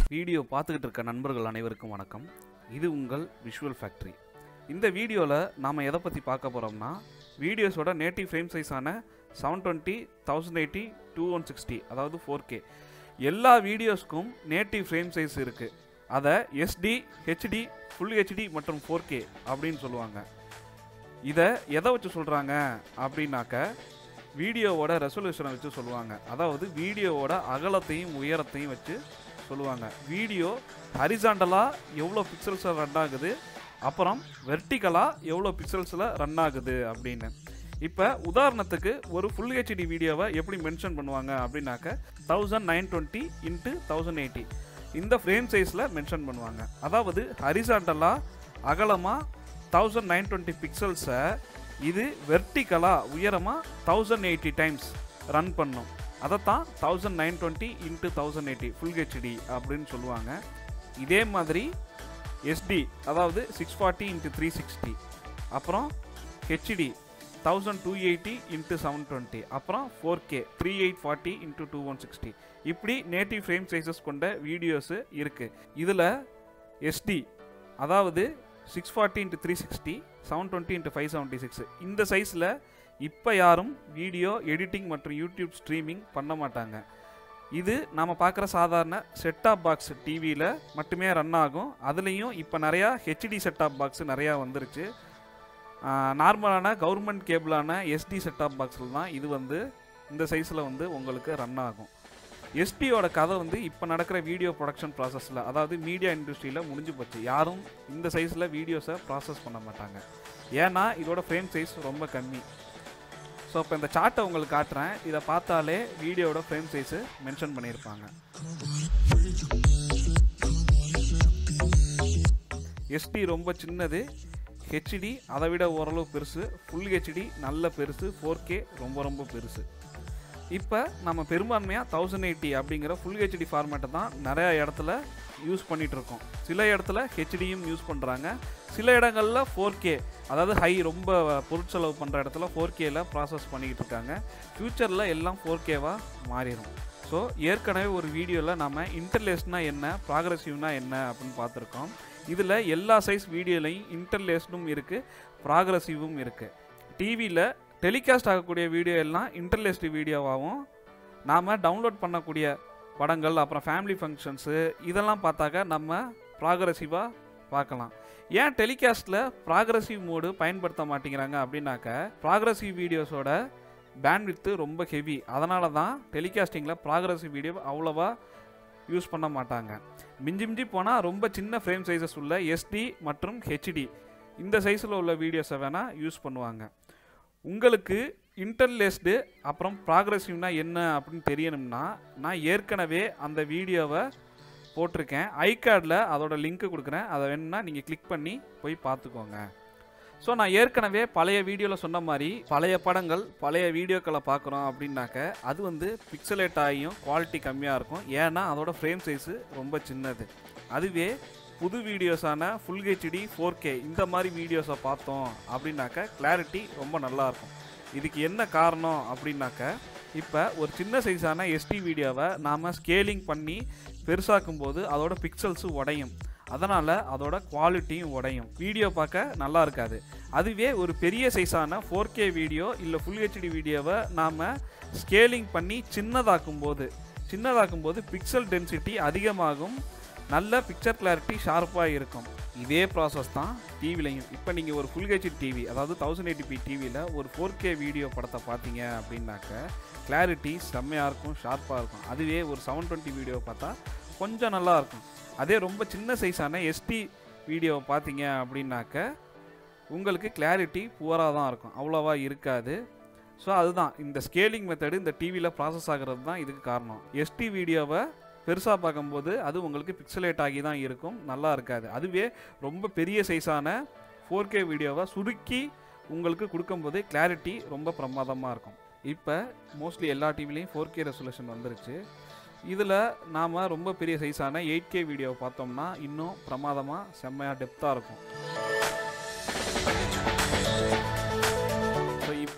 video பார்த்துக்கிட்டு இருக்க நண்பர்கள் அனைவருக்கும் வணக்கம் இது உங்கள் விஷுவல் ஃபேக்ட்ரி இந்த வீடியோவில் நாம் எதை பற்றி பார்க்க போகிறோம்னா வீடியோஸோட நேட்டிவ் ஃப்ரேம் சைஸான seven twenty thousand eighty two one sixty அதாவது ஃபோர் கே எல்லா வீடியோஸ்க்கும் நேட்டிவ் ஃப்ரேம் சைஸ் இருக்குது அதை எஸ்டி ஹெச்டி ஃபுல் ஹெச்டி மற்றும் ஃபோர் கே அப்படின்னு சொல்லுவாங்க இதை எதை வச்சு சொல்கிறாங்க அப்படின்னாக்க வீடியோவோட ரெசல்யூஷனை வச்சு சொல்லுவாங்க அதாவது வீடியோவோட அகலத்தையும் உயரத்தையும் வச்சு சொல்லுவாங்க வீடியோ ஹரிசாண்டலாக எவ்வளோ பிக்சல்ஸில் ரன் ஆகுது அப்புறம் வெர்டிக்கலாக எவ்வளோ பிக்சல்ஸில் ரன் ஆகுது அப்படின்னு இப்போ உதாரணத்துக்கு ஒரு ஃபுல் ஹெச்டி வீடியோவை எப்படி மென்ஷன் பண்ணுவாங்க அப்படின்னாக்க thousand nine twenty into thousand eighty இந்த ஃப்ரேம் சைஸில் மென்ஷன் பண்ணுவாங்க அதாவது ஹரிசாண்டலாக அகலமாக தௌசண்ட் நைன் டுவெண்ட்டி பிக்சல்ஸை இது வெர்டிக்கலாக உயரமாக தௌசண்ட் எயிட்டி டைம்ஸ் ரன் பண்ணும் அதைத்தான் thousand nine twenty into thousand eighty full HD அப்படின்னு சொல்லுவாங்க இதே மாதிரி எஸ்டி அதாவது six forty into three sixty அப்புறம் HD thousand two eighty into seven twenty அப்புறம் four K three eight forty into two one sixty இப்படி நேட்டிவ் ஃப்ரேம் சைஸஸ் கொண்ட videos இருக்குது இதில் எஸ்டி அதாவது six forty into three sixty seven twenty into five seventy six இந்த சைஸில் இப்போ யாரும் வீடியோ எடிட்டிங் மற்றும் யூடியூப் ஸ்ட்ரீமிங் பண்ண மாட்டாங்க இது நம்ம பார்க்குற சாதாரண செட்டாப் பாக்ஸ் டிவியில் மட்டுமே ரன் ஆகும் அதுலேயும் இப்போ நிறையா ஹெச்டி செட்டாப் பாக்ஸ் நிறையா வந்துருச்சு நார்மலான கவர்மெண்ட் கேபிளான எஸ்டி செட்டாப் பாக்ஸில் தான் இது வந்து இந்த சைஸில் வந்து உங்களுக்கு ரன் ஆகும் எஸ்டியோட கதை வந்து இப்போ நடக்கிற வீடியோ ப்ரொடக்ஷன் ப்ராசஸில் அதாவது மீடியா இண்டஸ்ட்ரியில் முடிஞ்சு போச்சு யாரும் இந்த சைஸில் வீடியோஸை ப்ராசஸ் பண்ண மாட்டாங்க ஏன்னா இதோட ஃப்ரேம் சைஸ் ரொம்ப கம்மி ஸோ இப்போ இந்த சார்ட்டை உங்களுக்கு காட்டுறேன் இதை பார்த்தாலே வீடியோவோட ஃப்ரேம் சைஸு மென்ஷன் பண்ணியிருப்பாங்க எஸ்டி ரொம்ப சின்னது ஹெச்டி அதை விட ஓரளவு பெருசு ஃபுல் ஹெச்டி நல்ல பெருசு ஃபோர் கே ரொம்ப ரொம்ப பெருசு இப்போ நம்ம பெரும்பான்மையாக தௌசண்ட் எயிட்டி அப்படிங்கிற ஃபுல் ஹெச்டி ஃபார்மேட்டை தான் நிறையா இடத்துல யூஸ் பண்ணிகிட்டு இருக்கோம் சில இடத்துல ஹெச்டியும் யூஸ் பண்ணுறாங்க சில இடங்களில் ஃபோர் கே அதாவது ஹை ரொம்ப பொருட்செலவு பண்ணுற இடத்துல ஃபோர் கேல ப்ராசஸ் பண்ணிக்கிட்டு இருக்காங்க ஃப்யூச்சரில் எல்லாம் ஃபோர் கேவாக மாறிடும் ஸோ ஏற்கனவே ஒரு வீடியோவில் நம்ம இன்டர்லேஸ்னால் என்ன ப்ராக்ரஸிவ்னா என்ன அப்படின்னு பார்த்துருக்கோம் இதில் எல்லா சைஸ் வீடியோலையும் இன்டர்லேஸ்டும் இருக்குது ப்ராக்ரஸிவும் இருக்குது டிவியில் டெலிகாஸ்ட் ஆகக்கூடிய வீடியோ எல்லாம் இன்டர்லேஸ்டு வீடியோவாகவும் நாம் டவுன்லோட் பண்ணக்கூடிய படங்கள் அப்புறம் ஃபேமிலி ஃபங்க்ஷன்ஸு இதெல்லாம் பார்த்தாக்க நம்ம ப்ராக்ரஸிவாக பார்க்கலாம் ஏன் டெலிகாஸ்ட்டில் ப்ராக்ரஸிவ் மோடு பயன்படுத்த மாட்டேங்கிறாங்க அப்படின்னாக்க ப்ராக்ரஸிவ் வீடியோஸோட பேண்ட்வித்து ரொம்ப ஹெவி அதனால தான் டெலிகாஸ்டிங்கில் ப்ராக்ரஸிவ் வீடியோ அவ்வளோவா யூஸ் பண்ண மாட்டாங்க மிஞ்சி மிஞ்சி போனால் ரொம்ப சின்ன ஃப்ரேம் சைஸஸ் உள்ள எஸ்டி மற்றும் ஹெச்டி இந்த சைஸில் உள்ள வீடியோஸை வேணால் யூஸ் பண்ணுவாங்க உங்களுக்கு இன்டர்லேஸ்டு அப்புறம் ப்ராக்ரஸிவ்னா என்ன அப்படின்னு தெரியணும்னா நான் ஏற்கனவே அந்த வீடியோவை போட்டிருக்கேன் ஐகார்டில் அதோட லிங்க்கு கொடுக்குறேன் அதை வேணும்னா நீங்கள் கிளிக் பண்ணி போய் பார்த்துக்கோங்க ஸோ நான் ஏற்கனவே பழைய வீடியோவில் சொன்ன மாதிரி பழைய படங்கள் பழைய வீடியோக்களை பார்க்குறோம் அப்படின்னாக்க அது வந்து பிக்சலேட் ஆகியும் குவாலிட்டி கம்மியாக இருக்கும் ஏன்னா அதோட ஃப்ரேம் சைஸு ரொம்ப சின்னது அதுவே புது வீடியோஸான ஃபுல் ஹெச்டி ஃபோர் கே இந்த மாதிரி வீடியோஸை பார்த்தோம் அப்படின்னாக்க கிளாரிட்டி ரொம்ப நல்லாயிருக்கும் இதுக்கு என்ன காரணம் அப்படின்னாக்க இப்போ ஒரு சின்ன சைஸான எஸ்டி வீடியோவை நாம் ஸ்கேலிங் பண்ணி பெருசாக்கும் போது அதோட பிக்சல்ஸு உடையும் அதனால் அதோட குவாலிட்டியும் உடையும் வீடியோ பார்க்க நல்லா இருக்காது அதுவே ஒரு பெரிய சைஸான ஃபோர் கே வீடியோ இல்லை ஃபுல் ஹெச்டி வீடியோவை நாம் ஸ்கேலிங் பண்ணி சின்னதாக்கும் போது சின்னதாக்கும் போது பிக்சல் டென்சிட்டி அதிகமாகும் நல்ல பிக்சர் கிளாரிட்டி ஷார்ப்பாக இருக்கும் இதே ப்ராசஸ் தான் டிவிலையும் இப்போ நீங்கள் ஒரு ஃபுல் ஹெச்டி டிவி அதாவது தௌசண்ட் எயிட்டி பி டிவியில் ஒரு ஃபோர் கே வீடியோ படத்தை பார்த்தீங்க அப்படின்னாக்க கிளாரிட்டி செம்மையாக இருக்கும் ஷார்ப்பாக இருக்கும் அதுவே ஒரு செவன் டுவெண்ட்டி வீடியோ பார்த்தா கொஞ்சம் நல்லா இருக்கும் அதே ரொம்ப சின்ன சைஸான எஸ்டி வீடியோவை பார்த்தீங்க அப்படின்னாக்க உங்களுக்கு கிளாரிட்டி புவராக தான் இருக்கும் அவ்வளோவா இருக்காது ஸோ அதுதான் இந்த ஸ்கேலிங் மெத்தடு இந்த டிவியில் ப்ராசஸ் ஆகிறது தான் இதுக்கு காரணம் எஸ்டி வீடியோவை பெருசாக பார்க்கும்போது அது உங்களுக்கு பிக்சலேட் ஆகி தான் இருக்கும் நல்லா இருக்காது அதுவே ரொம்ப பெரிய சைஸான ஃபோர் கே வீடியோவை சுருக்கி உங்களுக்கு கொடுக்கும்போது கிளாரிட்டி ரொம்ப பிரமாதமாக இருக்கும் இப்போ மோஸ்ட்லி எல்லா டிவிலையும் ஃபோர் கே ரெசல்யூஷன் வந்துருச்சு இதில் நாம் ரொம்ப பெரிய சைஸான எயிட் கே வீடியோவை பார்த்தோம்னா இன்னும் பிரமாதமாக செம்மையாக டெப்த்தாக இருக்கும் ஸோ இப்போ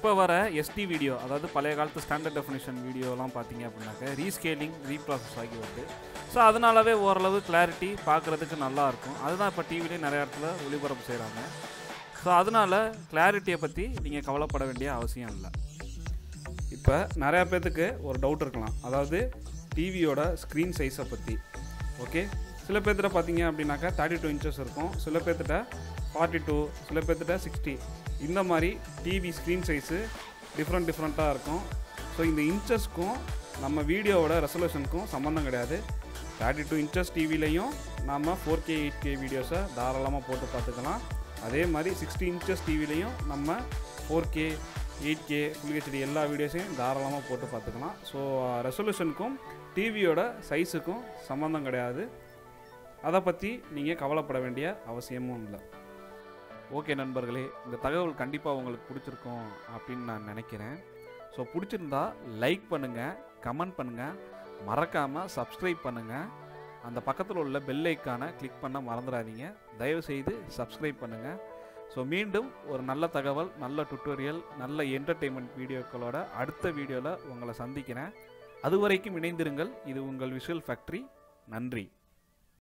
இப்போ வர எஸ்டி வீடியோ அதாவது பழைய காலத்து ஸ்டாண்டர்ட் டெஃபினிஷன் வீடியோலாம் பார்த்தீங்க அப்படின்னாக்க ரீஸ்கேலிங் ரீப்ராசஸ் ஆகி வருது ஸோ அதனாலவே ஓரளவு கிளாரிட்டி பார்க்குறதுக்கு நல்லா இருக்கும் அதுதான் இப்போ டிவிலே நிறைய இடத்துல ஒளிபரப்பு செய்கிறாங்க ஸோ அதனால் கிளாரிட்டியை பற்றி நீங்கள் கவலைப்பட வேண்டிய அவசியம் இல்லை இப்போ நிறையா பேர்த்துக்கு ஒரு டவுட் இருக்கலாம் அதாவது டிவியோட ஸ்க்ரீன் சைஸை பற்றி ஓகே சில பேர்த்திட்ட பார்த்தீங்க அப்படின்னாக்கா தேர்ட்டி டூ இன்ச்சஸ் இருக்கும் சில பேர்த்திட்ட ஃபார்ட்டி டூ சில பேர்த்திட்ட சிக்ஸ்டி இந்த மாதிரி டிவி ஸ்க்ரீன் சைஸு டிஃப்ரெண்ட் டிஃப்ரெண்ட்டாக இருக்கும் ஸோ இந்த இன்ச்சஸ்க்கும் நம்ம வீடியோவோட ரெசல்யூஷனுக்கும் சம்மந்தம் கிடையாது தேர்ட்டி டூ இன்ச்சஸ் டிவிலையும் நம்ம ஃபோர் கே எயிட் கே வீடியோஸை தாராளமாக போட்டு பார்த்துக்கலாம் அதே மாதிரி சிக்ஸ்டி இன்ச்சஸ் டிவிலையும் நம்ம four K eight K full HD எல்லா வீடியோஸையும் தாராளமாக போட்டு பார்த்துக்கலாம் ஸோ ரெசல்யூஷனுக்கும் டிவியோட சைஸுக்கும் சம்மந்தம் கிடையாது அதை பற்றி நீங்கள் கவலைப்பட வேண்டிய அவசியமும் இல்லை ஓகே நண்பர்களே இந்த தகவல் கண்டிப்பாக உங்களுக்கு பிடிச்சிருக்கும் அப்படின்னு நான் நினைக்கிறேன் ஸோ பிடிச்சிருந்தா லைக் பண்ணுங்கள் கமெண்ட் பண்ணுங்கள் மறக்காமல் சப்ஸ்கிரைப் பண்ணுங்கள் அந்த பக்கத்தில் உள்ள பெல் ஐக்கானை கிளிக் பண்ண மறந்துடாதீங்க தயவுசெய்து சப்ஸ்கிரைப் பண்ணுங்கள் ஸோ மீண்டும் ஒரு நல்ல தகவல் நல்ல டுட்டோரியல் நல்ல என்டர்டெயின்மெண்ட் வீடியோக்களோட அடுத்த வீடியோவில் உங்களை சந்திக்கிறேன் அதுவரைக்கும் இணைந்திருங்கள் இது உங்கள் விஷுவல் ஃபேக்ட்ரி நன்றி